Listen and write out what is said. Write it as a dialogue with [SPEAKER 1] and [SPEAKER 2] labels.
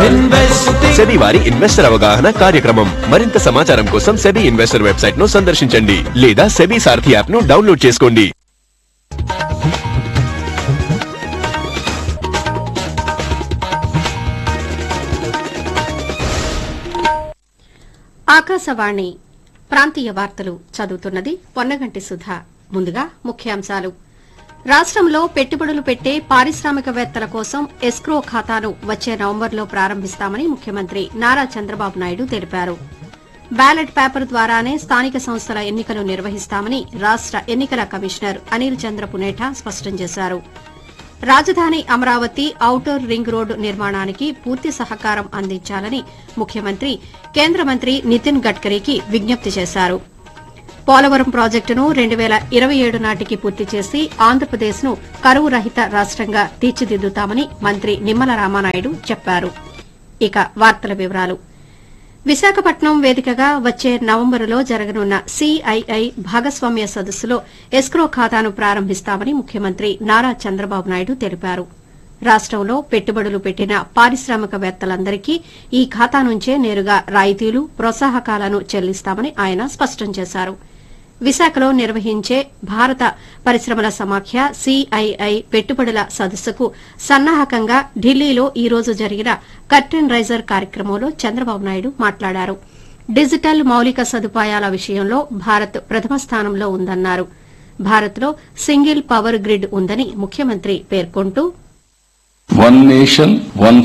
[SPEAKER 1] SEBI వారి investor అవగాహన కార్యక్రమం మరింత సమాచారం కోసం సెబీ ఇన్వెస్టర్ వెబ్సైట్ ను సందర్శించండి లేదా సెబీ సారథి యాప్ ను డౌన్లోడ్ చేసుకోండి
[SPEAKER 2] ఆకాశవాణి ప్రాంతీయ వార్తలు చదువుతున్నది పొన్నగంటి సుధ ముందుగా ముఖ్యాంశాలు రాష్ట్రంలో పెట్టుబడులు పెట్టే పారిశ్రామికవేత్తల కోసం ఎస్క్రో ఖాతాను వచ్చే నవంబర్లో ప్రారంభిస్తామని ముఖ్యమంత్రి నారా చంద్రబాబు నాయుడు తెలిపారు బ్యాలెట్ పేపర్ ద్వారానే స్థానిక సంస్థల ఎన్నికలు నిర్వహిస్తామని రాష్ట ఎన్నికల కమిషనర్ అనిల్ చంద్ర పునేఠా స్పష్టం చేశారు రాజధాని అమరావతి ఔటర్ రింగ్ రోడ్డు నిర్మాణానికి పూర్తి సహకారం అందించాలని ముఖ్యమంత్రి కేంద్ర మంత్రి నితిన్ గడ్కరీకి విజ్ఞప్తి చేశారు పోలవరం ప్రాజెక్టును రెండు వేల ఇరవై ఏడు నాటికి పూర్తి చేసి ఆంధ్రప్రదేశ్ను కరువు రహిత రాష్టంగా తీర్చిదిద్దుతామని మంత్రి నిమ్మల రామానాయుడు చెప్పారు ఇక వార్తల వివరాలు విశాఖపట్నం వేదికగా వచ్చే నవంబరులో జరగనున్న సిఐఐ భాగస్వామ్య సదస్సులో ఎస్క్రో ఖాతాను ప్రారంభిస్తామని ముఖ్యమంత్రి నారా చంద్రబాబు నాయుడు తెలిపారు రాష్టంలో పెట్టుబడులు పెట్టిన పారిశ్రామికవేత్తలందరికీ ఈ ఖాతా నుంచే నేరుగా రాయితీలు ప్రోత్సాహకాలను చెల్లిస్తామని ఆయన స్పష్టం చేశారు విశాఖలో నిర్వహించే భారత పరిశ్రమల సమాఖ్య సిఐఐ పెట్టుబడుల సదస్సుకు సన్నాహకంగా ఢిల్లీలో ఈ రోజు జరిగిన కర్టెన్ రైజర్ కార్యక్రమంలో చంద్రబాబు నాయుడు మాట్లాడారు డిజిటల్ మౌలిక సదుపాయాల విషయంలో భారత్ ప్రథమ స్థానంలో ఉందన్నారు భారత్లో సింగిల్ పవర్ గ్రిడ్ ఉందని ముఖ్యమంత్రి పేర్కొంటూ
[SPEAKER 3] One nation, one